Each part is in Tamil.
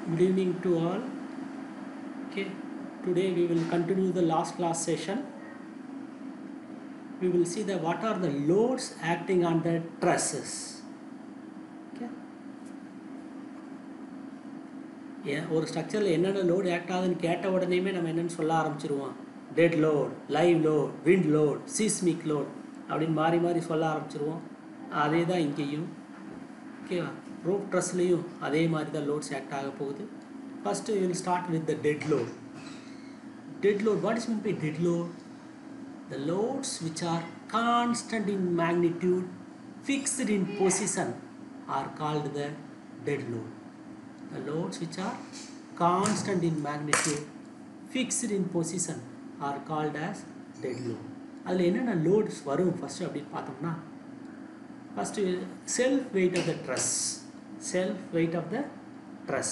Good evening to all. Okay, today we will continue the last class session. We will see the what are the loads acting on the trusses. Okay. ஏன் ஒரு ஸ்ட்ரக்சரில் என்னென்ன லோடு ஆக்ட் ஆகுதுன்னு கேட்ட உடனேயுமே நம்ம என்னென்னு சொல்ல ஆரம்பிச்சிருவோம் dead load live load wind load seismic load அப்படின்னு மாறி மாறி சொல்ல ஆரம்பிச்சிருவோம் அதே தான் இங்கேயும் ஓகேவா ரூப் ட்ரெஸ்லேயும் அதே மாதிரி தான் லோட்ஸ் ஆக்ட் ஆக போகுது first will start with the dead load dead load what is mean by dead load the loads which are constant in magnitude fixed in position are called the dead load the loads which are constant in magnitude fixed in position are called as dead load அதில் என்னென்ன லோட்ஸ் வரும் ஃபஸ்ட்டு அப்படின்னு பார்த்தோம்னா first self weight of the truss self weight of the truss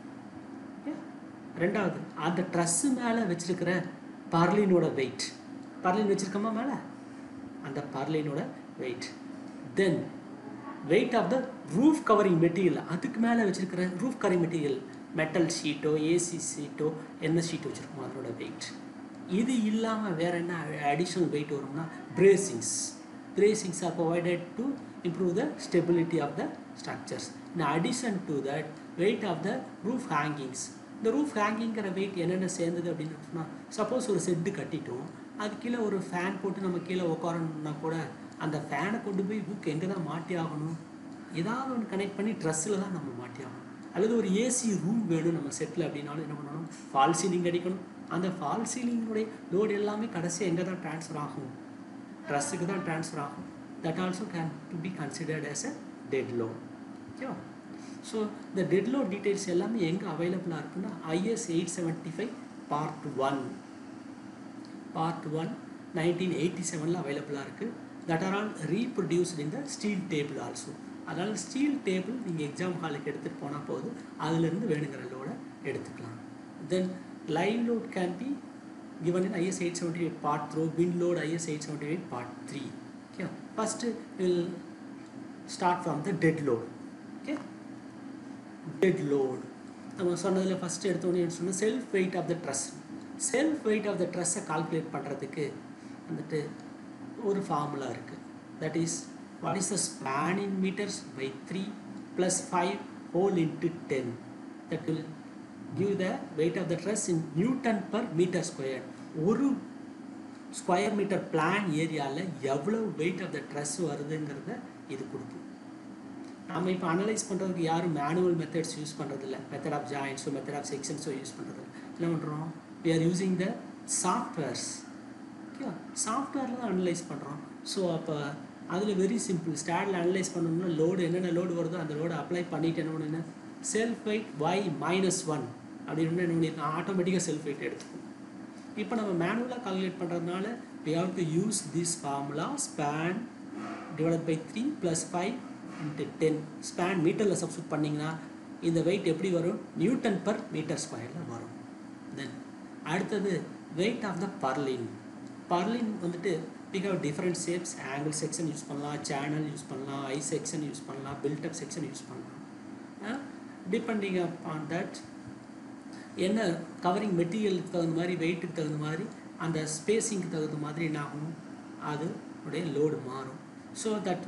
ரெண்டாவது அந்த ட்ரெஸ்ஸு மேலே வச்சுருக்கிற பர்லினோட வெயிட் பர்லின் வச்சுருக்கோமா மேலே அந்த பர்லினோட weight then weight of the roof covering material அதுக்கு மேலே வச்சுருக்கிற ரூஃப் கவரிங் மெட்டீரியல் மெட்டல் ஷீட்டோ ஏசி ஷீட்டோ என்ன ஷீட் வச்சுருக்கோம் அதனோட வெயிட் இது இல்லாமல் வேறு என்ன அடிஷ்னல் வெயிட் வரும்னா bracings bracings are provided to improve the stability of the structures in addition to that weight of the roof hangings இந்த ரூஃப் ஹேங்கிங்கிற வெயிட் என்னென்ன சேர்ந்தது அப்படின்னு சொன்னால் சப்போஸ் ஒரு செட்டு கட்டிட்டோம் அது கீழே ஒரு ஃபேன் போட்டு நம்ம கீழே உட்காரணும்னா கூட அந்த ஃபேனை கொண்டு போய் ஹூக் எங்கே தான் மாட்டி ஆகணும் ஏதாவது ஒன்று கனெக்ட் பண்ணி ட்ரெஸ்ஸில் தான் நம்ம மாட்டி ஆகணும் அல்லது ஒரு ஏசி ரூம் வேணும் நம்ம செட்டில் அப்படின்னாலும் என்ன பண்ணணும் ஃபால் சீலிங் அடிக்கணும் அந்த ஃபால் சீலிங்குடைய லோடு எல்லாமே கடைசி எங்கே தான் ட்ரான்ஸ்ஃபர் ஆகும் ட்ரெஸ்ஸுக்கு தான் ட்ரான்ஸ்ஃபர் ஆகும் that also can to be considered as a dead load ஓகேவா ஸோ இந்த டெட் லோட் டீட்டெயில்ஸ் எல்லாமே எங்கே அவைலபிளாக இருக்குன்னா IS eight seventy five part one part one nineteen eighty செவனில் அவைலபிளாக இருக்குது that are all reproduced in the steel table also அதனால் ஸ்டீல் டேபிள் நீங்கள் எக்ஸாம் ஹாலுக்கு எடுத்துகிட்டு போனால் போதும் அதுலேருந்து வேணுங்கிற லோடை எடுத்துக்கலாம் then live load can be given in IS 878 part through wind load IS 878 part 3 okay first we'll start from the dead load okay dead load நம்ம சொன்னதில் ஃபஸ்ட்டு எடுத்தோன்னே சொன்னால் self weight of the truss self weight of the ட்ரெஸ்ஸை கால்குலேட் பண்ணுறதுக்கு வந்துட்டு ஒரு ஃபார்முலா இருக்குது that is what is the span in metres by three plus five whole into ten that will give the weight of the truss in newton per metre square ஒரு ஸ்கொயர் மீட்டர் பிளான் ஏரியாவில் எவ்வளோ வெயிட் ஆஃப் த ட்ரெஸ் வருதுங்கிறத இது கொடுக்கும் நம்ம இப்போ அனலைஸ் பண்ணுறதுக்கு யாரும் மேனுவல் மெத்தட்ஸ் யூஸ் பண்ணுறதில்ல மெத்தட் ஆஃப் ஜாயின்ஸோ மெத்தட் ஆஃப் செக்ஷன்ஸோ யூஸ் பண்ணுறது என்ன பண்ணுறோம் we are using the softwares okay சாஃப்ட்வேரில் தான் அனலைஸ் பண்ணுறோம் ஸோ அப்போ அதில் வெரி சிம்பிள் ஸ்டாடில் அனலைஸ் பண்ணணும்னா லோடு என்னென்ன லோடு வருதோ அந்த லோடு அப்ளை பண்ணிட்டு என்ன பண்ணுன்னா self weight Y minus one அப்படின்னு என்ன பண்ணியிருக்கோம் ஆட்டோமேட்டிக்காக செல்ஃப் வெயிட் எடுத்துக்கும் இப்போ நம்ம மேனுவலாக கால்குலேட் பண்ணுறதுனால we have to use this formula span divide by three plus five into ten span மீட்டரில் சப்ஸ்டியூட் பண்ணிங்கன்னா இந்த வெயிட் எப்படி வரும் நியூட்டன் பர் மீட்டர் ஸ்கொயரில் வரும் தென் அடுத்தது weight of the purlin purlin வந்துட்டு we have different shapes angle section use பண்ணலாம் சேனல் யூஸ் பண்ணலாம் ஐ செக்ஷன் யூஸ் பண்ணலாம் பில்டப் செக்ஷன் யூஸ் பண்ணலாம் டிபெண்டிங் அப்பான் தட் என்ன கவரிங் மெட்டீரியலுக்கு தகுந்த மாதிரி வெயிட்டுக்கு தகுந்த மாதிரி அந்த ஸ்பேஸிங்க்கு தகுந்த மாதிரி என்ன ஆகும் அது உடைய லோடு மாறும் ஸோ தட்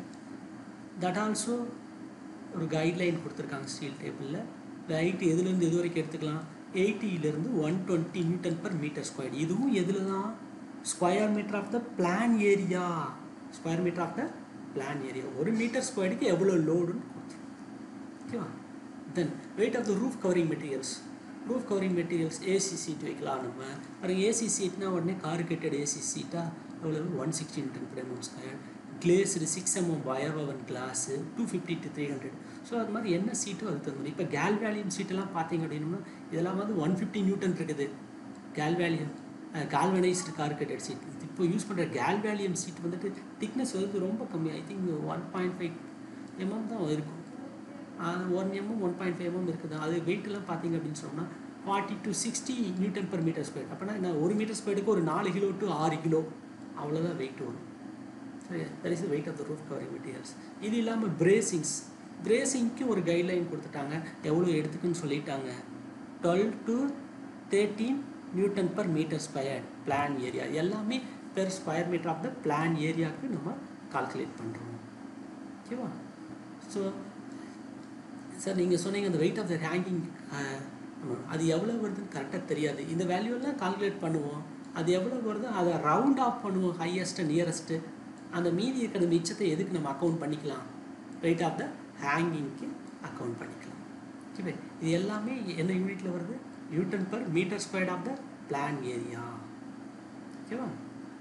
தட் ஆல்சோ ஒரு கைட்லைன் கொடுத்துருக்காங்க ஸ்டீல் டேபிளில் வெயிட் எதுலேருந்து எது வரைக்கும் எடுத்துக்கலாம் எயிட்டியிலேருந்து one twenty newton per metre square இதுவும் எதில் தான் square metre of the plan area square metre of the plan area ஒரு மீட்டர் ஸ்கொயருக்கு எவ்வளோ லோடுன்னு கொடுத்துரும் ஓகேவா then weight of the roof covering materials roof covering materials AC sheet வைக்கலாம் நம்ம அப்புறம் ஏசி சீட்னா உடனே கார்கேட்டட் ஏசி சீட்டாக எவ்வளோ one sixty ten mm square glazed six mm wire woven glass two fifty to three hundred so அது மாதிரி என்ன சீட்டோ அதுக்கு தகுந்த மாதிரி இப்போ கேல்வேலியம் சீட்டெல்லாம் பார்த்தீங்க அப்படின்னா இதெல்லாம் வந்து ஒன் ஃபிஃப்டி நியூட்டன் இருக்குது கேல்வேலியம் கால்வனைஸ்டு கார்கேட்டட் சீட் இப்போ யூஸ் பண்ணுற கேல்வேலியம் சீட் வந்துட்டு திக்னஸ் வந்து ரொம்ப கம்மி I think one point five mm தான் இருக்கும் அது one mm one point five mm இருக்குது அது வெயிட்டெல்லாம் பார்த்தீங்க அப்படின்னு சொன்னால் forty to sixty newton per metre square அப்போனா நான் ஒரு மீட்டர் ஸ்கொயருக்கு ஒரு நாலு கிலோ டு ஆறு கிலோ அவ்வளோதான் வெயிட் வரும் that is the weight of the roof covering materials இது இல்லாமல் பிரேசிங்ஸ் பிரேசிங்க்கு ஒரு கைட்லைன் கொடுத்துட்டாங்க எவ்வளோ எடுத்துக்குன்னு சொல்லிட்டாங்க twelve to thirteen newton per metre square plan area எல்லாமே per square metre of the plan ஏரியாவுக்கு நம்ம கால்குலேட் பண்ணுறோம் ஓகேவா ஸோ சார் நீங்கள் சொன்னீங்க அந்த வெயிட் ஆஃப் த ஹேங்கிங் அது எவ்வளோ வருதுன்னு கரெக்டாக தெரியாது இந்த வேல்யூ எல்லாம் கால்குலேட் பண்ணுவோம் அது எவ்வளோ வருதோ அதை ரவுண்ட் ஆஃப் பண்ணுவோம் ஹையஸ்ட்டு நியரஸ்ட்டு அந்த மீதி இருக்கிற மிச்சத்தை எதுக்கு நம்ம அக்கௌண்ட் பண்ணிக்கலாம் வெயிட் ஆஃப் த ஹேங்கிங்க்கு அக்கௌண்ட் பண்ணிக்கலாம் ஓகே இது எல்லாமே என்ன யூனிட்டில் வருது newton per metre squared of the plan area ஓகேவா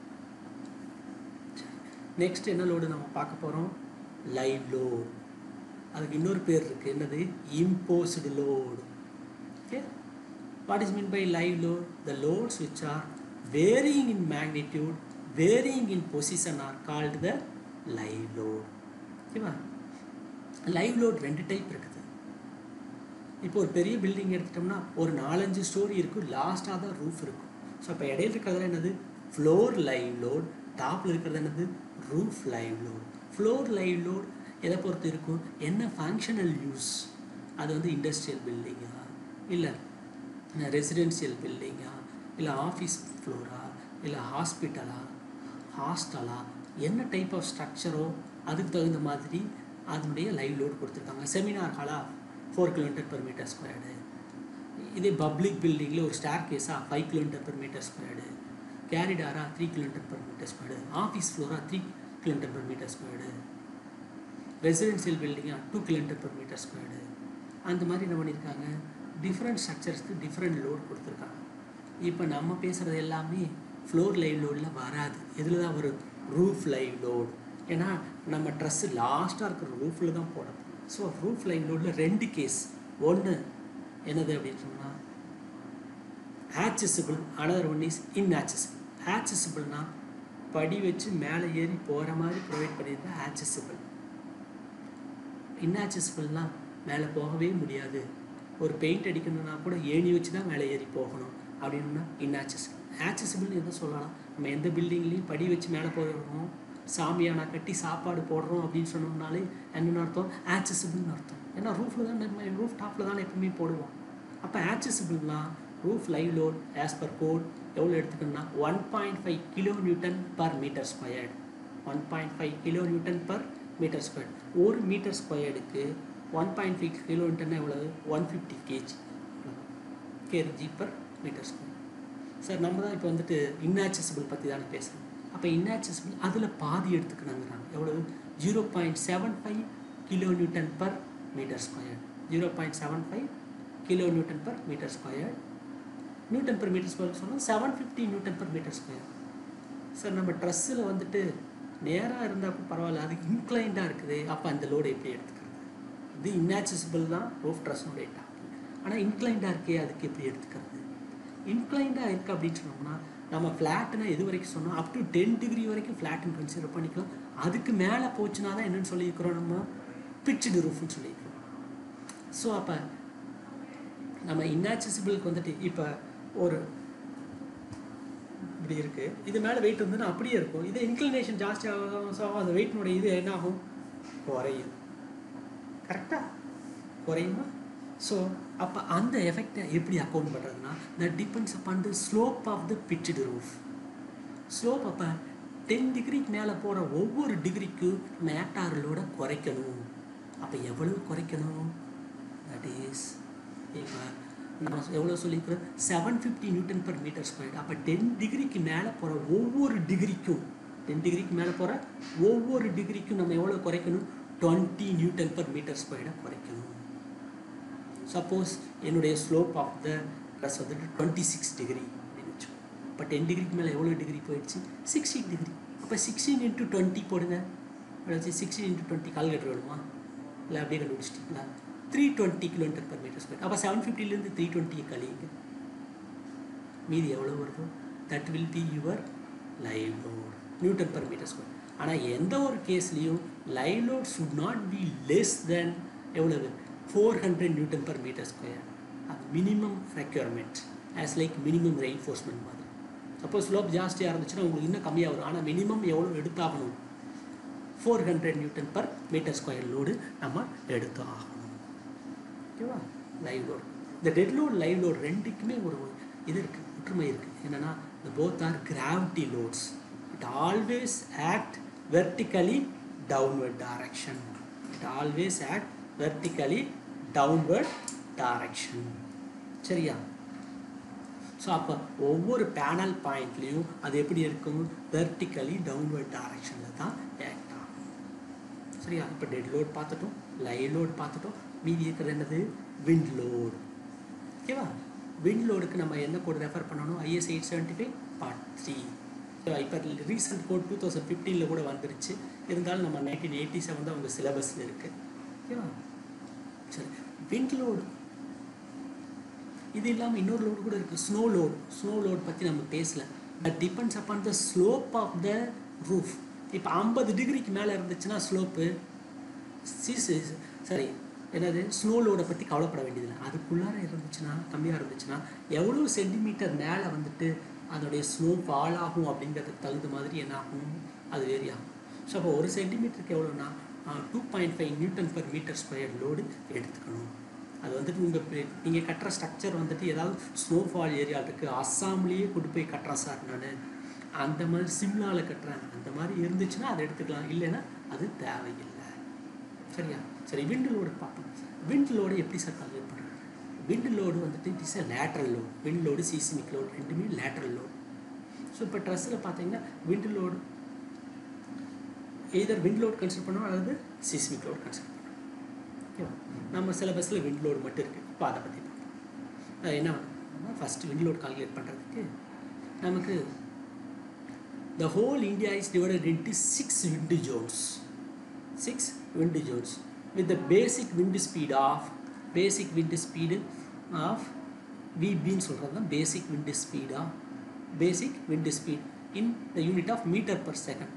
நெக்ஸ்ட் என்ன லோடு நம்ம பார்க்க போகிறோம் லைவ் லோடு அதுக்கு இன்னொரு பேர் இருக்குது என்னது imposed load okay what is mean by live load the loads which are varying in magnitude varying in position are called the live load ஓகேவா லைவ் லோட் ரெண்டு டைப் இருக்குது இப்போ ஒரு பெரிய பில்டிங் எடுத்துட்டோம்னா ஒரு நாலஞ்சு ஸ்டோரி இருக்கும் லாஸ்ட்டாக தான் ரூஃப் இருக்கும் ஸோ அப்போ இடையில இருக்கிறதுல என்னது ஃப்ளோர் லைவ் லோட் டாப்பில் இருக்கிறது என்னது roof live load floor live load எதை பொறுத்து இருக்கும் என்ன ஃபங்க்ஷனல் யூஸ் அது வந்து இண்டஸ்ட்ரியல் பில்டிங்கா இல்லை ரெசிடென்ஷியல் பில்டிங்கா இல்லை ஆஃபீஸ் ஃப்ளோரா இல்லை ஹாஸ்பிட்டலா ஹாஸ்டலா என்ன டைப் ஆஃப் ஸ்ட்ரக்சரோ அதுக்கு தகுந்த மாதிரி அதனுடைய லைவ் லோடு கொடுத்துருக்காங்க செமினார் ஹாலா four kilometre per metre squared இதே பப்ளிக் பில்டிங்கில் ஒரு ஸ்டார் கேஸாக five kilometre per metre squared கேரிடாரா three kilometre per metre squared office ஃப்ளோரா three kilometre per metre squared residential பில்டிங்காக two kilometre per metre squared அந்த மாதிரி என்ன பண்ணியிருக்காங்க டிஃப்ரெண்ட் ஸ்ட்ரக்சர்ஸ்க்கு டிஃப்ரெண்ட் லோட் கொடுத்துருக்காங்க இப்போ நம்ம பேசுகிறது எல்லாமே ஃப்ளோர் லைவ் லோடில் வராது எதில் தான் வரும் ரூஃப் லைவ் லோட் ஏன்னா நம்ம ட்ரெஸ்ஸு லாஸ்ட்டாக இருக்கிற ரூஃபில் தான் போடணும் ஸோ ரூஃப் லைவ் லோடில் ரெண்டு கேஸ் ஒன்று என்னது அப்படின்னு சொன்னால் accessible another one is inaccessible ஆக்சசிபிள்னா படி வச்சு மேலே ஏறி போகிற மாதிரி ப்ரொவைட் பண்ணியிருந்தா ஆக்சசிபிள் இன்ஆக்சசிபிள்னால் மேலே போகவே முடியாது ஒரு பெயிண்ட் அடிக்கணும்னா கூட ஏணி வச்சு தான் மேலே ஏறி போகணும் அப்படின்னா இன்ஆக்சசிபிள் ஆக்சசிபிள்னு எதை சொல்லலாம் நம்ம எந்த பில்டிங்லேயும் படி வச்சு மேலே போகிறோம் சாமியானா கட்டி சாப்பாடு போடுறோம் அப்படின்னு சொன்னோம்னாலே என்னென்னு அர்த்தம் ஆக்சசிபிள்னு அர்த்தம் ஏன்னா ரூஃபில் தான் நம்ம ரூஃப் டாப்பில் தான் எப்பவுமே போடுவோம் அப்போ ஆக்சசிபிள்னா roof live load as per code எவ்வளோ எடுத்துக்கணும்னா one point five kilo newton per metre squared one point five kilo newton per metre square ஒரு மீட்டர் ஸ்கொயர்டுக்கு one point five kilo newton எவ்வளவு one fifty kg kg per metre square sir நம்ம தான் இப்போ வந்துட்டு இன்ஆக்சசிபிள் பற்றி தானே பேசுகிறோம் அப்போ இன்ஆக்சசிபிள் அதில் பாதி எடுத்துக்கணுங்கிறாங்க எவ்வளவு zero point seven five kilo newton per metre square zero point seven five kilo newton per metre square newton per metre square சொன்னால் seven fifty newton per metre square sir நம்ம ட்ரெஸ்ஸில் வந்துட்டு நேராக இருந்தால் பரவாயில்ல அது இன்க்ளைண்டாக இருக்குது அப்போ அந்த லோடு எப்படி எடுத்துக்கிறது இது இன்ஆக்சசிபிள் தான் ரூஃப் ட்ரெஸ்ஸுடைய டாப் ஆனால் இன்க்ளைண்டாக இருக்கே அதுக்கு எப்படி எடுத்துக்கிறது இன்க்ளைண்டாக இருக்குது அப்படின்னு சொன்னோம்னா நம்ம ஃப்ளாட்னா எது வரைக்கும் சொன்னோம் அப் டு டென் டிகிரி வரைக்கும் ஃப்ளாட்னு கன்சிடர் பண்ணிக்கலாம் அதுக்கு மேலே போச்சுன்னா தான் என்னென்னு சொல்லியிருக்கிறோம் நம்ம பிச்சுடு ரூஃப்னு சொல்லியிருக்கிறோம் ஸோ அப்போ நம்ம இன்ஆக்சசிபிளுக்கு வந்துட்டு இப்போ ஒரு இப்படி இருக்குது இது மேலே வெயிட் வந்துன்னா அப்படியே இருக்கும் இதே இன்க்ளினேஷன் ஜாஸ்தி ஆகும் ஸோ அந்த வெயிட்னுடைய இது என்ன ஆகும் குறையும் கரெக்டாக குறையுமா ஸோ அப்போ அந்த எஃபெக்டை எப்படி அக்கௌண்ட் பண்ணுறதுனா that depends upon the slope of the pitched roof slope அப்போ டென் டிகிரிக்கு மேலே போகிற ஒவ்வொரு டிகிரிக்கும் மேட்டார்களோட குறைக்கணும் அப்போ எவ்வளவு குறைக்கணும் தட் இஸ் இப்போ நம்ம எவ்வளோ சொல்லியிருக்கிறோம் seven fifty newton per metre square அப்போ டென் டிகிரிக்கு மேலே போகிற ஒவ்வொரு டிகிரிக்கும் டென் டிகிரிக்கு மேலே போகிற ஒவ்வொரு டிகிரிக்கும் நம்ம எவ்வளோ குறைக்கணும் டுவெண்ட்டி நியூட்டன் பர் மீட்டர் ஸ்கொயரை குறைக்கணும் சப்போஸ் என்னுடைய ஸ்லோப் ஆஃப் த ப்ளஸ் வந்துட்டு டுவெண்ட்டி சிக்ஸ் டிகிரி அப்படின்னு வச்சோம் இப்போ டென் டிகிரிக்கு மேலே எவ்வளோ டிகிரி போயிடுச்சு சிக்ஸ்டீன் டிகிரி அப்போ சிக்ஸ்டீன் இன்ட்டு டுவெண்ட்டி போடுங்க வச்சு சிக்ஸ்டீன் இன்ட்டு டுவெண்ட்டி கால்குலேட்டர் வேணுமா இல்லை அப்படியே கண்டுபிடிச்சிட்டிங்களா three twenty kilometre per metre square அப்போ செவன் ஃபிஃப்டிலேருந்து த்ரீ டுவெண்ட்டியை கழியுங்க மீதி எவ்வளோ வருதோ that will be your live load newton per metre square ஆனால் எந்த ஒரு கேஸ்லேயும் live load should not be less then எவ்வளவு four hundred newton per metre square அது minimum requirement as like minimum reinforcement மாதிரி சப்போஸ் ஸ்லோப் ஜாஸ்தியாக இருந்துச்சுன்னா உங்களுக்கு இன்னும் கம்மியாக வரும் ஆனால் மினிமம் எவ்வளோ எடுத்தாகணும் four hundred newton per metre square load நம்ம எடுத்து ஆகணும் ஓகேவா லைவ் லோடு இந்த டெட் லோட் லைவ் லோட் ரெண்டுக்குமே ஒரு இது இருக்குது ஒற்றுமை இருக்குது என்னென்னா the both are gravity loads it always act vertically downward direction it always act vertically downward direction சரியா ஸோ அப்போ ஒவ்வொரு பேனல் பாயிண்ட்லேயும் அது எப்படி இருக்கும் வெர்டிக்கலி டவுன்வர்ட் டைரக்ஷனில் தான் ஆக்ட் ஆகும் சரியா இப்போ டெட் லோட் பார்த்துட்டோம் லைவ் லோட் பார்த்துட்டோம் மீதி இருக்கிறது என்னது விண்ட் லோடு ஓகேவா விண்ட் லோடுக்கு நம்ம என்ன கோட் ரெஃபர் பண்ணணும் IS eight seventy five part three இப்போ ரீசெண்ட் கோட் டூ தௌசண்ட் ஃபிஃப்டீனில் கூட வந்துருச்சு இருந்தாலும் நம்ம நைன்டீன் எயிட்டி செவன் தான் உங்கள் சிலபஸில் இருக்குது ஓகேவா சரி விண்ட் லோடு இது இல்லாமல் இன்னொரு லோடு கூட இருக்குது ஸ்னோ லோடு ஸ்னோ லோட் பற்றி நம்ம பேசல but depends upon the slope of the roof இப்போ ஐம்பது டிகிரிக்கு மேலே இருந்துச்சுன்னா ஸ்லோப்பு சீஸ் சரி என்னது ஸ்னோ லோடை பற்றி கவலைப்பட வேண்டியதில்லை அதுக்குள்ளார இருந்துச்சுன்னா கம்மியாக இருந்துச்சுன்னா எவ்வளோ சென்டிமீட்டர் மேலே வந்துட்டு அதோடைய ஸ்னோ ஃபால் ஆகும் அப்படிங்கிறதுக்கு தகுந்த மாதிரி என்ன ஆகும் அது வேரி ஆகும் ஸோ அப்போ ஒரு சென்டிமீட்டருக்கு எவ்வளோன்னா two point five newton per metre square load எடுத்துக்கணும் அது வந்துட்டு உங்கள் நீங்கள் கட்டுற ஸ்ட்ரக்சர் வந்துட்டு ஏதாவது ஸ்னோஃபால் ஏரியா இருக்குது அஸ்ஸாம்லேயே கொண்டு போய் கட்டுறேன் சார் நான் அந்த மாதிரி சிம்லாவில் கட்டுறேன் அந்த மாதிரி இருந்துச்சுன்னா அதை எடுத்துக்கலாம் இல்லைன்னா அது தேவையில்லை சரியா சரி விண்டு லோடு பார்ப்போம் விண்ட் லோடு எப்படி சார் கால்குலேட் பண்ணுறது விண்ட் லோடு வந்துட்டு it is a lateral load wind load seismic load ரெண்டுமே லேட்ரல் லோடு ஸோ இப்போ ட்ரெஸ்ஸில் பார்த்தீங்கன்னா wind load either wind load consider பண்ணுவோம் அல்லது சீஸ்மிக் லோடு கன்சிடர் பண்ணுவோம் ஓகேவா நம்ம சிலபஸில் விண்ட் லோடு மட்டும் இருக்குது இப்போ அதை பற்றி பார்ப்போம் அது என்ன ஃபஸ்ட்டு விண்ட் லோட் கால்குலேட் பண்ணுறதுக்கு நமக்கு the whole India is divided into six wind zones six wind zones with the basic wind speed of basic wind speed of விபின்னு சொல்கிறது தான் பேசிக் விண்டு ஸ்பீடா basic wind speed in the unit of metre per second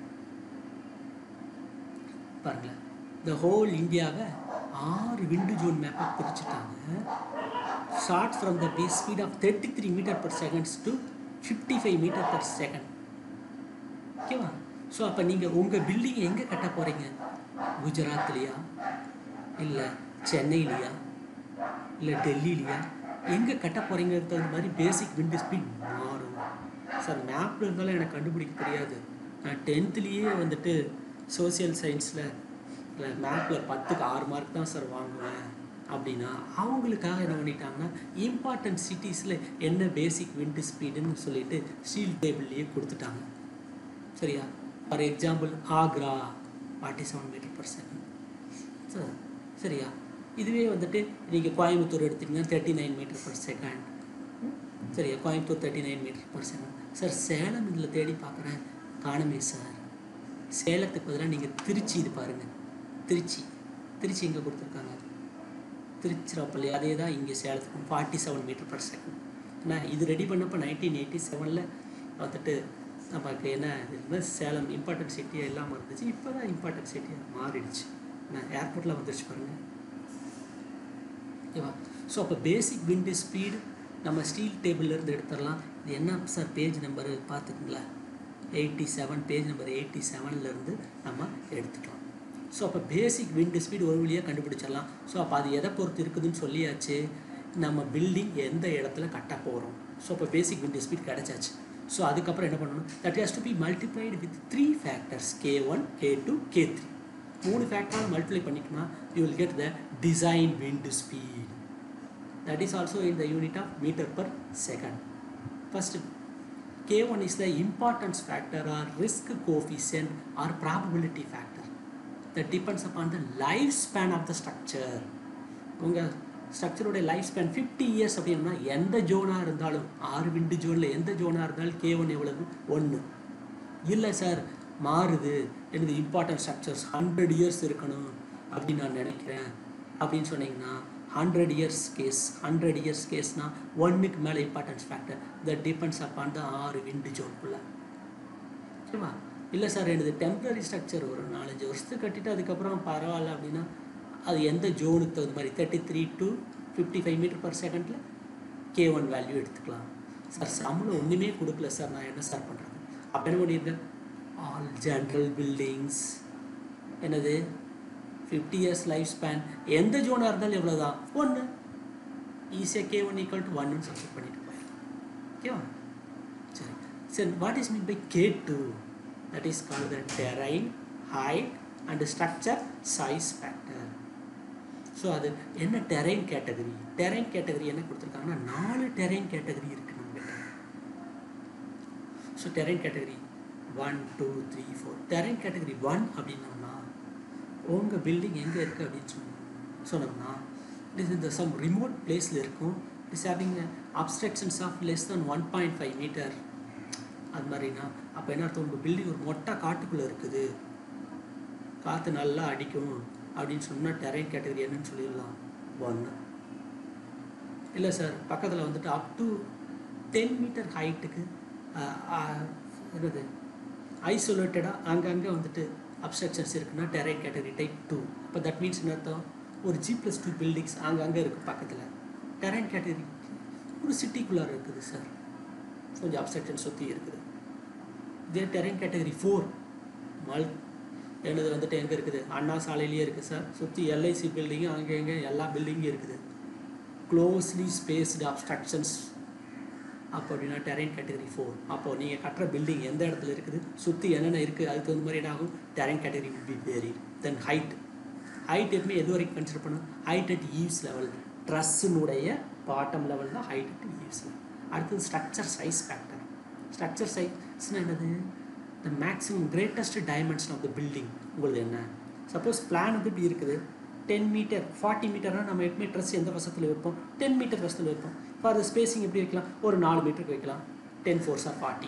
பாருங்களேன் த ஹோல் இந்தியாவை ஆறு விண்டு ஜோன் மேப்பாக பிரிச்சுட்டாங்க short from the base speed of thirty three metre per seconds to fifty five metre per second ஓகேவா ஸோ அப்போ நீங்கள் உங்கள் பில்டிங் எங்கே கட்ட போகிறீங்க குஜராத்லையா இல்லை சென்னையிலையா இல்லை டெல்லிலையா எங்கே கட்ட போகிறீங்கிறது தகுந்த மாதிரி பேசிக் விண்டு ஸ்பீட் மாறும் சார் மேப்பில் இருந்தாலும் எனக்கு கண்டுபிடிக்க தெரியாது நான் டென்த்துலேயே வந்துட்டு சோசியல் சயின்ஸில் இல்லை மேப்பில் பத்துக்கு ஆறு மார்க் தான் சார் வாங்குவேன் அப்படின்னா அவங்களுக்காக என்ன பண்ணிட்டாங்கன்னா இம்பார்ட்டன்ட் சிட்டிஸில் என்ன பேசிக் விண்டு ஸ்பீடுன்னு சொல்லிட்டு ஸ்டீல் டேபிள்லேயே கொடுத்துட்டாங்க சரியா for example Agra forty seven metre per second sir சரியா இதுவே வந்துட்டு நீங்கள் கோயம்புத்தூர் எடுத்திங்கன்னா thirty nine metre per second சரியா Coimbatore thirty nine metre per second sir Salem இதில் தேடி பார்க்குறேன் காணுமே சார் சேலத்துக்கு பதிலாக நீங்கள் திருச்சி இது பாருங்கள் திருச்சி திருச்சி எங்கே கொடுத்துருக்காங்க திருச்சிராப்பள்ளி அதே தான் இங்கே சேலத்துக்கு forty seven metre per second நான் இது ரெடி பண்ணப்போ நைன்டீன் எயிட்டி செவனில் வந்துட்டு நமக்கு என்ன இருந்தால் சேலம் இம்பார்ட்டன்ட் சிட்டியாக இல்லாமல் இருந்துச்சு இப்போ தான் இம்பார்ட்டன்ட் சிட்டியாக மாறிடுச்சு நான் ஏர்போர்ட்டில் வந்துருச்சு பாருங்கள் ஓகேவா ஸோ அப்போ பேசிக் விண்டு ஸ்பீடு நம்ம ஸ்டீல் டேபிள்லேருந்து எடுத்துடலாம் இது என்ன சார் பேஜ் நம்பரு பார்த்துக்குங்களா eighty seven page number eighty செவன்லேருந்து நம்ம எடுத்துக்கலாம் ஸோ அப்போ பேசிக் விண்டு ஸ்பீடு ஒரு வழியாக கண்டுபிடிச்சிடலாம் ஸோ அப்போ அது எதை பொறுத்து இருக்குதுன்னு சொல்லியாச்சு நம்ம பில்டிங் எந்த இடத்துல கட்ட போகிறோம் ஸோ அப்போ பேசிக் விண்டு ஸ்பீட் கிடச்சாச்சு ஸோ அதுக்கப்புறம் என்ன பண்ணணும் that has to be multiplied with three factors K one K two K three மூணு ஃபேக்டரால் மல்டிப்ளை பண்ணிட்டோம்னா you will get the design wind speed that is also in the unit of metre per second first K1 is the importance factor or risk coefficient or probability factor that depends upon the lifespan of the structure. உங்கள் ஸ்ட்ரக்சருடைய லைஃப் ஸ்பேன் ஃபிஃப்டி இயர்ஸ் அப்படின்னா எந்த ஜோனாக இருந்தாலும் ஆறு விண்டு ஜோனில் எந்த ஜோனாக இருந்தாலும் கே ஒன் எவ்வளவு ஒன்று இல்லை சார் மாறுது எனது இம்பார்ட்டன்ட் ஸ்ட்ரக்சர்ஸ் ஹண்ட்ரட் இயர்ஸ் இருக்கணும் அப்படின்னு நான் நினைக்கிறேன் அப்படின்னு சொன்னீங்கன்னா hundred years case hundred years கேஸ்னால் ஒன்றுக்கு மேலே importance factor that depends upon the ஆறு விண்டு ஜோனுக்குள்ளே ஓகேவா இல்லை சார் எனது டெம்பரரி ஸ்ட்ரக்சர் ஒரு நாலஞ்சு வருஷத்துக்கு கட்டிட்டு அதுக்கப்புறம் பரவாயில்ல அப்படின்னா அது எந்த ஜோனுக்கு தகுந்த மாதிரி thirty three to fifty five metre per செகண்டில் கே ஒன் வேல்யூ எடுத்துக்கலாம் சார் சம்பளம் ஒன்றுமே கொடுக்கல சார் நான் என்ன சார் பண்ணுறது அப்போ என்ன பண்ணியிருக்கேன் ஆல் ஜென்ரல் பில்டிங்ஸ் என்னது ஃபிஃப்டி இயர்ஸ் லைஃப் ஸ்பேன் எந்த ஜோனாக இருந்தாலும் எவ்வளோ தான் ஒன்று ஈஸியாக கே ஒன் ஈக்குவல் டு ஒன்னு சப்ஸ்ட் பண்ணிட்டு போயிடலாம் ஓகேவா சரி சரி what is mean by K two that is call the terrain height and structure size factor so அது என்ன டெரைன் கேட்டகரி டெரைன் கேட்டகரி என்ன கொடுத்துருக்காங்கன்னா நாலு டெரைன் கேட்டகரி இருக்கு நம்மகிட்ட so terrain category one two three four terrain category one அப்படின்னோம்னா உங்கள் பில்டிங் எங்கே இருக்குது அப்படின்னு சொன்னோம் சொன்னோம்னா இட் இஸ் இந்த சம் ரிமோட் பிளேஸில் இருக்கும் it's having obstructions of less than one point five meter அது மாதிரினா அப்போ என்ன அர்த்தம் உங்கள் பில்டிங் ஒரு மொட்டை காட்டுக்குள்ளே இருக்குது காற்று நல்லா அடிக்கும் அப்படின்னு சொன்னால் டெரைன் கேட்டகரி என்னன்னு சொல்லிடலாம் ஒன்று இல்லை சார் பக்கத்தில் வந்துட்டு அப் டு டென் மீட்டர் ஹைட்டுக்கு என்னது ஐசோலேட்டடாக அங்கங்கே வந்துட்டு அப்ஸ்ட்ரக்ஷன்ஸ் இருக்குன்னா டெரைன் கேட்டகரி டைப் டூ அப்போ தட் மீன்ஸ் என்ன அர்த்தம் ஒரு ஜி ப்ளஸ் டூ பில்டிங்ஸ் அங்கங்கே இருக்குது பக்கத்தில் டெரைன் கேட்டகரி ஒரு சிட்டிக்குள்ளார இருக்குது சார் கொஞ்சம் அப்ஸ்ட்ரக்ஷன் சுற்றி இருக்குது இதே டெரைன் கேட்டகரி ஃபோர் மல் எனது வந்துட்டு எங்கே இருக்குது அண்ணா சாலையிலேயே இருக்குது சார் சுற்றி எல்ஐசி பில்டிங்கு அங்கே எங்கே எல்லா பில்டிங்கும் இருக்குது க்ளோஸ்லி ஸ்பேஸ்டு அப்ஸ்ட்ரக்ஷன்ஸ் அப்போ அப்படின்னா டெரைன் கேட்டகரி ஃபோர் அப்போது நீங்கள் கட்டுற பில்டிங் எந்த இடத்துல இருக்குது சுற்றி என்னென்ன இருக்குது அதுக்கு தகுந்த மாதிரி என்ன ஆகும் terrain category be vary then height height எப்பவுமே எது வரைக்கும் கன்சிடர் பண்ணும் ஹைட் அட் ஈவ்ஸ் லெவல் ட்ரெஸ்ஸினுடைய பாட்டம் லெவல் தான் ஹைட் அட் ஈவ்ஸ் லெவல் அடுத்தது ஸ்ட்ரக்சர் சைஸ் ஃபேக்டர் ஸ்ட்ரக்சர் சைஸ்னால் என்னது the maximum greatest dimension of the building உங்களுக்கு என்ன சப்போஸ் பிளான் வந்து இப்படி இருக்குது டென் மீட்டர் ஃபார்ட்டி மீட்டர்னால் நம்ம எப்பவுமே ட்ரெஸ் எந்த வசத்தில் வைப்போம் டென் மீட்டர் வசத்தில் வைப்போம் ஃபார் த ஸ்பேசிங் எப்படி வைக்கலாம் ஒரு நாலு மீட்டருக்கு வைக்கலாம் ten fours are forty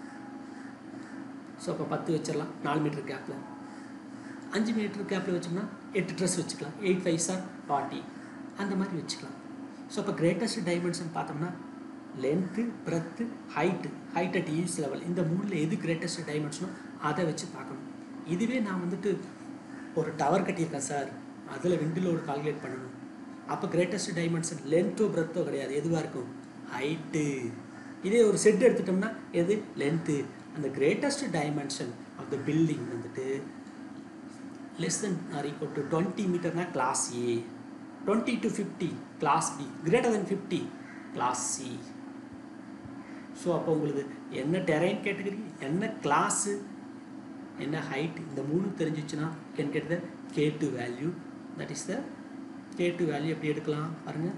so அப்போ பத்து வச்சிடலாம் நாலு மீட்டர் கேப்பில் அஞ்சு மீட்டர் கேப்பில் வச்சோம்னா எட்டு ட்ரெஸ் வச்சுக்கலாம் எயிட் ஃபைவ் சார் ஃபார்ட்டி அந்த மாதிரி வச்சுக்கலாம் ஸோ அப்போ கிரேட்டஸ்ட் டைமென்ஷன் பார்த்தோம்னா length breadth height height at eaves level இந்த மூணில் எது கிரேட்டஸ்ட் டைமென்ஷனோ அதை வச்சு பார்க்கணும் இதுவே நான் வந்துட்டு ஒரு டவர் கட்டியிருக்கேன் சார் அதில் ரெண்டு லோடு கால்குலேட் பண்ணணும் அப்போ கிரேட்டஸ்ட் டைமென்ஷன் லென்த்தோ பிரெத்தோ கிடையாது எதுவாக இருக்கும் ஹைட்டு இதே ஒரு செட் எடுத்துட்டோம்னா எது லென்த்து அந்த greatest dimension of the building வந்துட்டு less than or equal to twenty மீட்டர்னா class A twenty to fifty class B greater than fifty class C so அப்போ உங்களுக்கு என்ன டெரைன் கேட்டகரி என்ன கிளாஸு என்ன ஹைட் இந்த மூணு தெரிஞ்சிச்சுன்னா can get the K two value that is the K two value எப்படி எடுக்கலாம் பாருங்கள்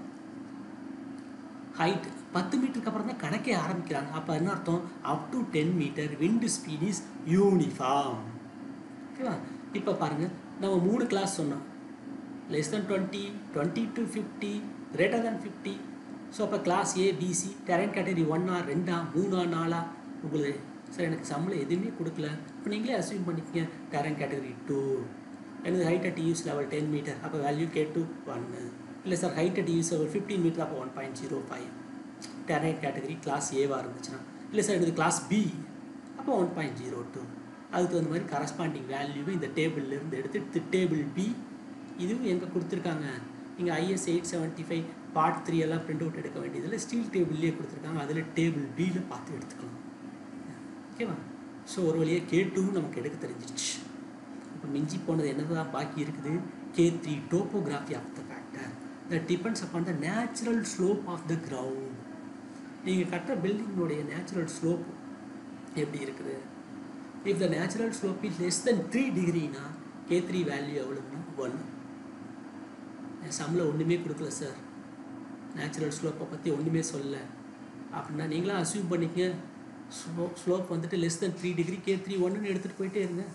ஹைட் பத்து மீட்டருக்கு அப்புறம் தான் கணக்கே ஆரம்பிக்கிறாங்க அப்போ என்ன அர்த்தம் up to ten meter wind speed is uniform ஓகேவா இப்போ பாருங்கள் நம்ம மூணு கிளாஸ் சொன்னோம் less than twenty twenty to fifty greater than fifty so அப்போ class A B C terrain category ஒன்னா ரெண்டா மூணா நாலா உங்களுக்கு சார் எனக்கு சம்பளம் எதுவுமே கொடுக்கல இப்போ நீங்களே அசியூம் பண்ணிக்கங்க டெரைன் கேட்டகரி டூ எனது height at eaves level ten meter அப்போ வேல்யூ கே டூ ஒன்று இல்லை sir height at eaves level fifteen meter அப்போ one point zero five terrain category class ஏவாக இருந்துச்சுன்னா இல்லை சார் எனது கிளாஸ் பி அப்போ ஒன் பாயிண்ட் ஜீரோ டூ அதுக்கு தகுந்த மாதிரி கரஸ்பாண்டிங் வேல்யூவை இந்த டேபிள்லேருந்து எடுத்து டேபிள் பி இதுவும் எங்கே கொடுத்துருக்காங்க இங்கே IS eight seventy five part three எல்லாம் பிரிண்ட் அவுட் எடுக்க வேண்டியதில் ஸ்டீல் டேபிள்லேயே கொடுத்துருக்காங்க அதில் டேபிள் பியில் பார்த்து எடுத்துக்கலாம் ஓகேவா ஸோ ஒரு வழியாக கே டூ நமக்கு எடுக்க தெரிஞ்சிருச்சு இப்போ மிஞ்சி போனது என்னதான் பாக்கி இருக்குது K three topography of the factor that depends upon the natural slope of the ground நீங்கள் கட்டுற பில்டிங்கினுடைய நேச்சுரல் ஸ்லோப் எப்படி இருக்குது if the natural slope is less than three டிகிரினா கே த்ரீ வேல்யூ எவ்வளோன்னா ஒன் என் சம்பளம் ஒன்றுமே கொடுக்கல சார் நேச்சுரல் ஸ்லோப்பை பற்றி ஒன்றுமே சொல்லல அப்படின்னா நீங்களாம் அசியூம் பண்ணிக்கங்க ஸ்லோ ஸ்லோப் வந்துட்டு less than three degree K three ஒன்றுன்னு எடுத்துகிட்டு போயிட்டே இருங்க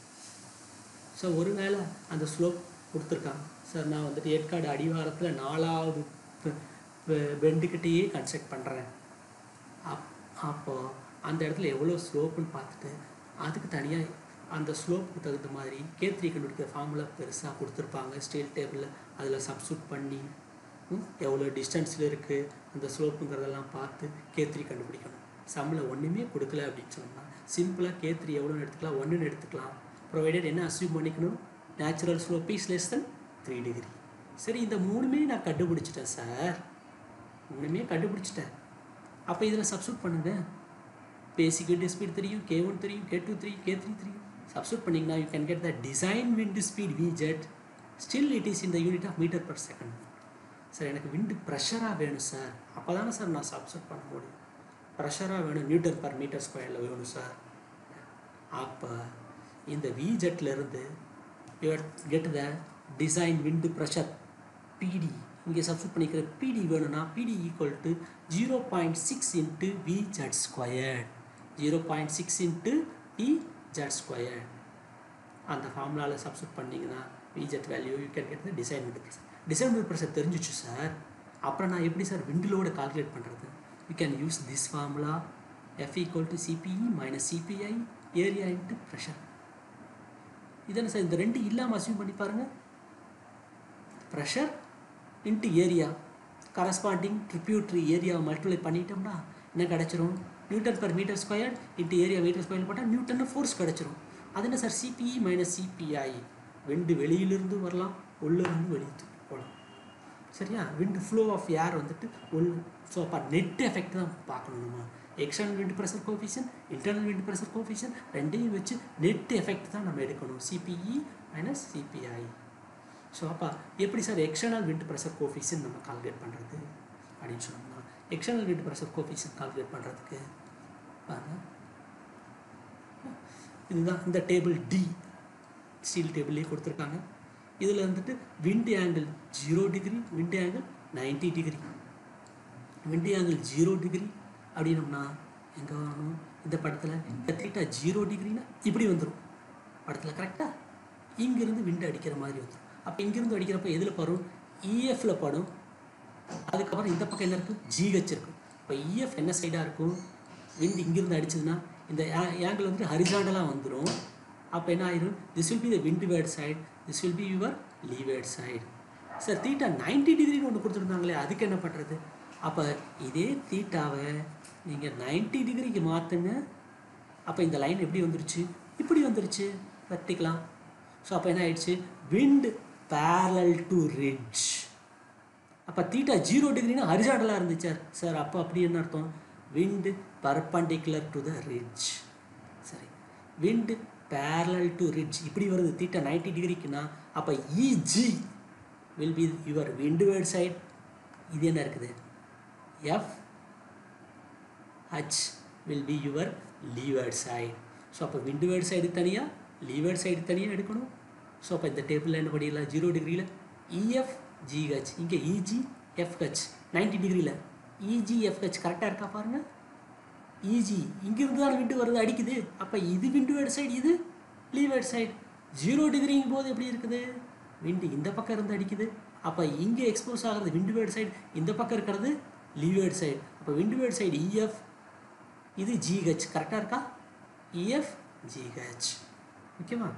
ஸோ ஒரு வேளை அந்த ஸ்லோப் கொடுத்துருக்காங்க சார் நான் வந்துட்டு ஏற்காடு அடிவாரத்தில் நாலாவது பெண்டுக்கிட்டேயே கன்ஸ்ட்ரக்ட் பண்ணுறேன் அப் அப்போது அந்த இடத்துல எவ்வளோ ஸ்லோப்புன்னு பார்த்துட்டு அதுக்கு தனியாக அந்த ஸ்லோப்புக்கு தகுந்த மாதிரி கே த்ரீ கண்டுபிடிக்கிற ஃபார்முலா பெருசாக கொடுத்துருப்பாங்க ஸ்டீல் டேபிளில் அதில் சப்ஸ்டியூட் பண்ணி ம், எவ்வளோ டிஸ்டன்ஸில் இருக்குது அந்த ஸ்லோப்புங்கிறதெல்லாம் பார்த்து கே த்ரீ கண்டுபிடிக்கணும் சம்பளம் ஒன்றுமே கொடுக்கல அப்படின்னு சொன்னால் சிம்பிளாக கே த்ரீ எவ்வளோன்னு எடுத்துக்கலாம் ஒன்றுன்னு எடுத்துக்கலாம் ப்ரொவைடட் என்ன அசியூம் பண்ணிக்கணும் natural slope is less than three degree சரி இந்த மூணுமே நான் கண்டுபிடிச்சிட்டேன் சார் மூணுமே கண்டுபிடிச்சிட்டேன் அப்போ இதில் சப்ஸ்டியூட் பண்ணுங்க பேசிக் ஸ்பீட் தெரியும் கே ஒன் தெரியும் கே டூ தெரியும் கே த்ரீ தெரியும் சப்ஸ்டியூட் பண்ணிங்கன்னா you can get the design wind speed V Z still it is in the unit of metre per second sir எனக்கு விண்டு ப்ரெஷராக வேணும் சார் அப்போ தானே சார் நான் சப்ஸ்டியூட் பண்ண முடியும் ப்ரெஷராக வேணும் நியூட்டன் பர் மீட்டர் ஸ்கொயரில் வேணும் சார் அப்போ இந்த வி ஜெட்லேருந்து you get the design wind pressure PD இங்கே சப்ஸ்டியூட் பண்ணிக்கிற பிடி வேணும்னா PD equal to zero point six into V Z squared zero point six into E Z squared அந்த ஃபார்முலாவில் சப்ஸ்டியூட் பண்ணிங்கன்னா V Z value you can get the design wind pressure design wind pressure தெரிஞ்சிச்சு சார் அப்புறம் நான் எப்படி சார் விண்டிலோட கால்குலேட் பண்ணுறது you can use this formula F equal to CBE minus CPI area into pressure இதானே சார் இந்த ரெண்டு இல்லாமல் அசியூம் பண்ணி பாருங்கள் pressure into area corresponding tributary ஏரியாவை மல்டிப்ளை பண்ணிட்டோம்னா என்ன கிடச்சிரும் newton per metre square into area meter square போட்டால் நியூட்டன் ஃபோர்ஸ் கிடச்சிரும் அது என்ன sir CPE minus CPI wind வெளியிலிருந்து வரலாம் உள்ளிருந்து வெளியே தூக்கி போகலாம் சரியா விண்டு ஃப்ளோ ஆஃப் ஏர் வந்துட்டு உள் ஸோ அப்போ நெட் எஃபெக்ட் தான் பார்க்கணும் நம்ம external wind pressure coefficient internal wind pressure coefficient ரெண்டையும் வச்சு நெட் எஃபெக்ட் தான் நம்ம எடுக்கணும் சிபிஇ மைனஸ் சிபிஐ ஸோ அப்போ எப்படி sir external wind pressure coefficient நம்ம கால்குலேட் பண்ணுறது அப்படின்னு சொன்னோம்னா external wind pressure coefficient calculate பண்ணுறதுக்கு பாருங்க இதுதான் இந்த டேபிள் டி ஸ்டீல் டேபிள்லேயே கொடுத்துருக்காங்க இதில் வந்துட்டு wind angle zero degree wind angle ninety degree wind angle zero degree அப்படின்னம்னா எங்கே வரணும் இந்த படத்தில் இந்த தீட்டா ஜீரோ டிகிரினா இப்படி வந்துடும் படத்தில் கரெக்டாக இங்கேருந்து விண்டு அடிக்கிற மாதிரி வந்துடும் அப்போ இங்கேருந்து அடிக்கிறப்ப எதில் படும் இஎஃப்ல படும் அதுக்கப்புறம் இந்த பக்கம் என்ன இருக்குது ஜிஹெச் இருக்கும் இப்போ இஎஃப் என்ன சைடாக இருக்கும் விண்ட் இங்கேருந்து அடிச்சதுன்னா இந்த ஆங்கிள் வந்துட்டு ஹரிசாண்டலாக வந்துடும் அப்போ என்ன ஆயிரும் this will be the windward side this will be your leeward side sir theta ninety டிகிரின்னு ஒன்று கொடுத்துருந்தாங்களே அதுக்கு என்ன பண்ணுறது அப்போ இதே தீட்டாவை நீங்கள் நைன்டி டிகிரிக்கு மாற்றுங்க அப்போ இந்த லைன் எப்படி வந்துருச்சு இப்படி வந்துருச்சு வெர்டிக்கலாம் ஸோ அப்போ என்ன ஆயிடுச்சு விண்ட் parallel டு ரிட்ஜ் அப்போ தீட்டா ஜீரோ டிகிரினா ஹரிசாண்டலாக இருந்துச்சு சார் அப்போ அப்படி என்ன அர்த்தம் wind perpendicular to the ridge சரி விண்டு parallel டு ரிட்ஜ் இப்படி வருது தீட்டா நைன்டி டிகிரிக்குன்னா அப்போ E G will be your windward side இது என்ன இருக்குது F H will be your leeward side so அப்போ விண்டுவேர்ட் சைடு தனியாக லீவேர்ட் சைடு தனியாக எடுக்கணும் ஸோ அப்போ இந்த டேபிளில் என்ன பண்ணிடலாம் ஜீரோ டிகிரியில் இஎஃப் ஜிஹெச் இங்கே இஜி எஃப்ஹெச் நைன்டி டிகிரியில் இஜி எஃப்ஹெச் கரெக்டாக இருக்கா பாருங்கள் இஜி இங்கிருந்து தான் விண்டு வருது அடிக்குது அப்போ இது விண்டுவேர்ட் சைடு இது லீவேர்ட் சைடு ஜீரோ டிகிரிங்கும் போது எப்படி இருக்குது விண்டு இந்த பக்கம் இருந்து அடிக்குது அப்போ இங்கே எக்ஸ்போஸ் ஆகிறது விண்டுவேர்ட் சைடு இந்த பக்கம் இருக்கிறது லீவேர்ட் சைடு அப்போ விண்டுவேர்ட் சைடு இஎஃப் இது ஜிஹெச் கரெக்டாக இருக்கா இஎஃப் ஜிஹெச் ஓகேவா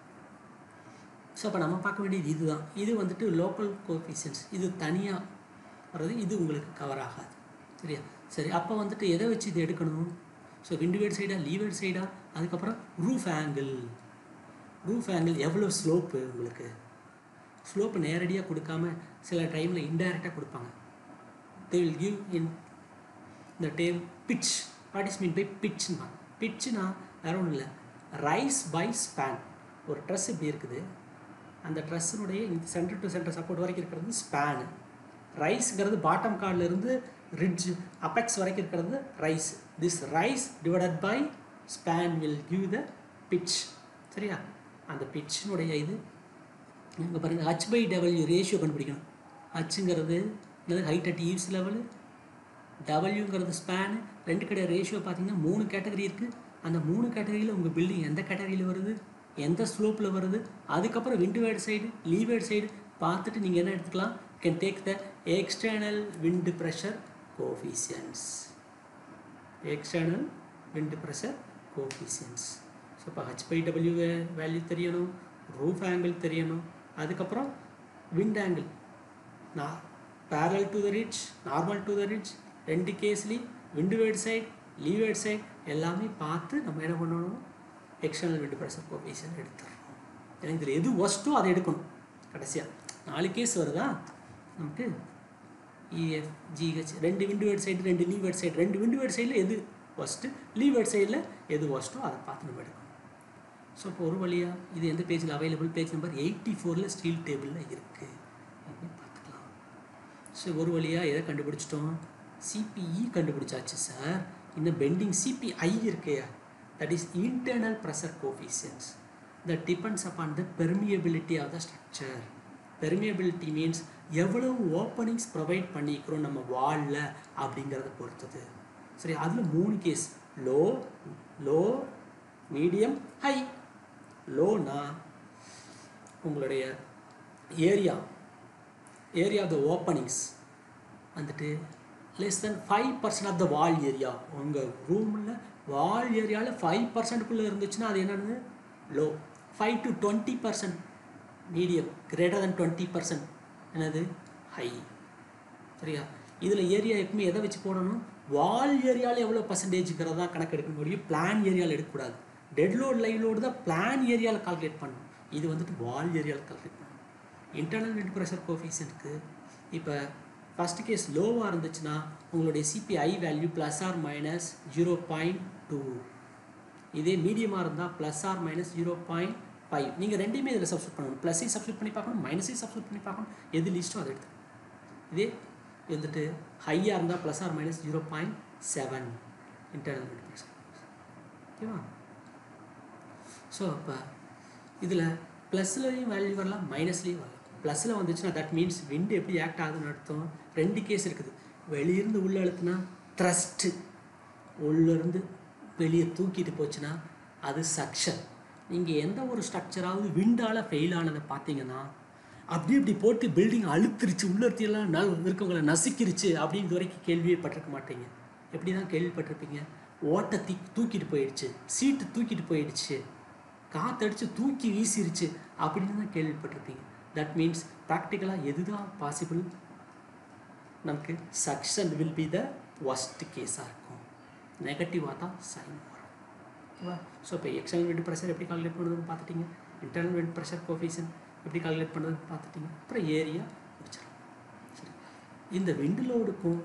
ஸோ அப்போ நம்ம பார்க்க வேண்டியது இதுதான் இது வந்துட்டு லோக்கல் கோஃபிஷியன்ஸ் இது தனியாக வர்றது இது உங்களுக்கு கவர் ஆகாது சரியா சரி அப்போ வந்துட்டு எதை வச்சு இது எடுக்கணும் ஸோ விண்டுவேட் சைடா லீவேட் சைடா அதுக்கப்புறம் ரூஃப் ஆங்கிள் ரூஃப் ஆங்கிள் எவ்வளோ ஸ்லோப்பு உங்களுக்கு ஸ்லோப்பு நேரடியாக கொடுக்காம சில டைமில் இன்டைரக்டாக கொடுப்பாங்க தே வில் கிவ் இன் இந்த டேம் pitch what is mean by பிட்ச்னா பிட்ச்னா வேற ஒன்றும் இல்லை ரைஸ் பை ஸ்பேன் ஒரு ட்ரெஸ் இப்படி இருக்குது அந்த ட்ரெஸ்ஸினுடைய இந்த சென்டர் டு சென்டர் சப்போர்ட் வரைக்கும் இருக்கிறது ஸ்பேனு ரைஸ்ங்கிறது பாட்டம் கார்ட்லேருந்து ரிட்ஜ் அப்பெக்ஸ் வரைக்கும் இருக்கிறது rise this rise divided by span will give the pitch சரியா அந்த பிட்ச்சினுடைய இது இங்கே பாருங்கள் ஹச் பை டபிள்யூ ரேஷியோ கண்டுபிடிக்கணும் ஹச்சுங்கிறது என்னது ஹைட் அட் ஈவ்ஸ் லெவலு டபிள்யூங்கிறது ஸ்பேனு ரெண்டு கடை ரேஷியோ பார்த்தீங்கன்னா மூணு கேட்டகரி இருக்குது அந்த மூணு கேட்டகரியில் உங்கள் பில்டிங் எந்த கேட்டகரியில் வருது எந்த ஸ்லோப்பில் வருது அதுக்கப்புறம் விண்டுவேர்டு சைடு லீவேர்டு சைடு பார்த்துட்டு நீங்கள் என்ன எடுத்துக்கலாம் can take the external wind pressure coefficients external wind pressure coefficients so இப்போ ஹச் பை டபிள்யூ வேல்யூ தெரியணும் ரூஃப் ஆங்கிள் தெரியணும் அதுக்கப்புறம் விண்ட் ஆங்கிள் நான் parallel to the ridge normal to the ridge ரெண்டு கேஸ்லேயும் விண்டுவேர்ட் சைடு லீவேர்ட் சைடு எல்லாமே பார்த்து நம்ம என்ன பண்ணணும் எக்ஸ்டர்னல் விண்டு ப்ரெஷர் கோஃபிஷியன் எடுத்துடணும் எனக்கு இதில் எது ஒஸ்ட்டோ அதை எடுக்கணும் கடைசியாக நாலு கேஸ் வருதா நமக்கு இஎஃப் ஜிஹெச் ரெண்டு விண்டுவேர்ட் சைடு ரெண்டு லீவேர்ட் சைடு ரெண்டு விண்டுவேர்ட் சைடில் எது ஒஸ்ட்டு லீவேர்ட் சைடில் எது ஒஸ்ட்டோ அதை பார்த்து நம்ம எடுக்கணும் ஸோ இப்போ ஒரு வழியாக இது எந்த பேஜில் அவைலபிள் பேஜ் நம்பர் எயிட்டி ஃபோரில் ஸ்டீல் டேபிளில் இருக்குது அப்படின்னு பார்த்துக்கலாம் ஸோ ஒரு வழியாக எதை கண்டுபிடிச்சிட்டோம் சிபிஇ கண்டுபிடிச்சாச்சு சார் இன்னும் பெண்டிங் சிபிஐ இருக்கையா that is internal pressure coefficients that depends upon the permeability of the structure permeability means எவ்வளவு ஓப்பனிங்ஸ் ப்ரொவைட் பண்ணிக்கிறோம் நம்ம வாலில் அப்படிங்கிறத பொறுத்தது சரி அதில் மூணு case low low medium high லோனா உங்களுடைய area area of the openings வந்துட்டு less than five percent of the wall area உங்கள் ரூமில் வால் ஏரியாவில் ஃபைவ் பர்சன்ட்டுக்குள்ளே இருந்துச்சுன்னா அது என்னது low five to twenty percent medium greater than twenty percent என்னது ஹை சரியா இதில் ஏரியா எப்பவுமே எதை வச்சு போடணும் வால் ஏரியாவில் எவ்வளோ பர்சன்டேஜுங்கிறத தான் கணக்கு எடுக்க முடியும் பிளான் ஏரியாவில் எடுக்கக்கூடாது டெட் லோட் லைவ் லோடு தான் பிளான் ஏரியாவில் கால்குலேட் பண்ணணும் இது வந்துட்டு வால் ஏரியாவில் கால்குலேட் பண்ணணும் இன்டர்னல் நெட் ப்ரெஷர் கோஃபிஷியனுக்கு இப்போ ஃபஸ்ட் கேஸ் லோவாக இருந்துச்சுன்னா உங்களுடைய CPI value plus or minus zero point two இதே மீடியமாக இருந்தால் plus or minus zero point five நீங்கள் ரெண்டையுமே இதில் சப்ஸ்டியூட் பண்ணணும் ப்ளஸ்ஸையும் சப்ஸ்டியூட் பண்ணி பார்க்கணும் மைனஸையும் சப்ஸ்டியூட் பண்ணி பார்க்கணும் எது லீஸ்ட்டோ அதை எடுத்து இதே வந்துட்டு ஹையாக இருந்தால் plus or minus zero point seven internal net pressure ஓகேவா ஸோ அப்போ இதில் ப்ளஸ்லையும் வேல்யூ வரலாம் மைனஸ்லேயும் வரலாம் ப்ளஸில் வந்துச்சுன்னா தட் மீன்ஸ் விண்டு எப்படி ஆக்ட் ஆகுதுன்னு அர்த்தம் ரெண்டு கேஸ் இருக்குது வெளியிருந்து உள்ளே அழுத்துனா த்ரஸ்ட்டு உள்ளேருந்து வெளியே தூக்கிட்டு போச்சுன்னா அது சக்ஷன் நீங்கள் எந்த ஒரு ஸ்ட்ரக்சராவது விண்டால் ஃபெயில் ஆனதை பார்த்தீங்கன்னா அப்படி இப்படி போட்டு பில்டிங் அழுத்துருச்சு உள்ளத்தியெல்லாம் ந இருக்கவங்களை நசுக்கிருச்சு அப்படின்னு இது வரைக்கும் கேள்வியே பட்டிருக்க மாட்டீங்க எப்படி தான் கேள்விப்பட்டிருப்பீங்க ஓட்டை தீ தூக்கிட்டு போயிடுச்சு சீட்டு தூக்கிட்டு போயிடுச்சு காற்றடிச்சு தூக்கி வீசிருச்சு அப்படின்னு தான் கேள்விப்பட்டிருப்பீங்க தட் மீன்ஸ் ப்ராக்டிக்கலாக எதுதான் பாசிபிள் நமக்கு suction will be the worst கேஸாக இருக்கும் நெகட்டிவாக தான் சைன் வரும் ஓகேவா ஸோ இப்போ எக்ஸ்டர்னல் வெண்ட் ப்ரெஷர் எப்படி கால்குலேட் பண்ணுறதுன்னு பார்த்துட்டீங்க இன்டர்னல் வெண்ட் ப்ரெஷர் கோஃபிஷன் எப்படி கால்குலேட் பண்ணுறதுன்னு பார்த்துட்டீங்க அப்புறம் ஏரியா முடிச்சிடலாம் சரி இந்த விண்டு லோடுக்கும்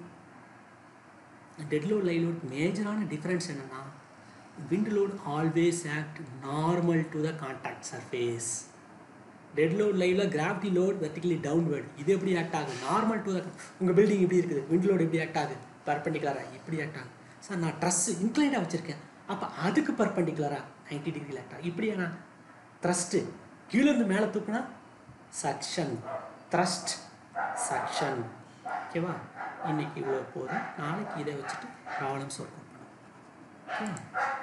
டெட் லோட் லை லோட் மேஜரான டிஃப்ரென்ஸ் என்னென்னா wind load always act normal to the contact surface dead load லைவ்ல கிராவிட்டி லோட் வெர்டிகலி டவுன்வர்ட் இது எப்படி ஆக்ட் ஆகுது நார்மல் டு த உங்கள் பில்டிங் எப்படி இருக்குது விண்ட் லோட் எப்படி ஆக்ட் ஆகுது பர்பண்டிகுலராக இப்படி ஆக்ட் ஆகுது சார் நான் ட்ரெஸ் இன்க்ளைண்டாக வச்சுருக்கேன் அப்போ அதுக்கு பர்பண்டிகுலராக நைன்டி டிகிரி ஆக்ட் ஆகும் இப்படியா நான் த்ரஸ்ட்டு கீழேருந்து மேலே தூக்குனா சக்ஷன் த்ரஸ்ட் சக்ஷன் ஓகேவா இன்னைக்கு இவ்வளோ போதும் நாளைக்கு இதை வச்சுட்டு ப்ராப்ளம்ஸ் ஒர்க் அவுட் பண்ணுவோம் ஓகே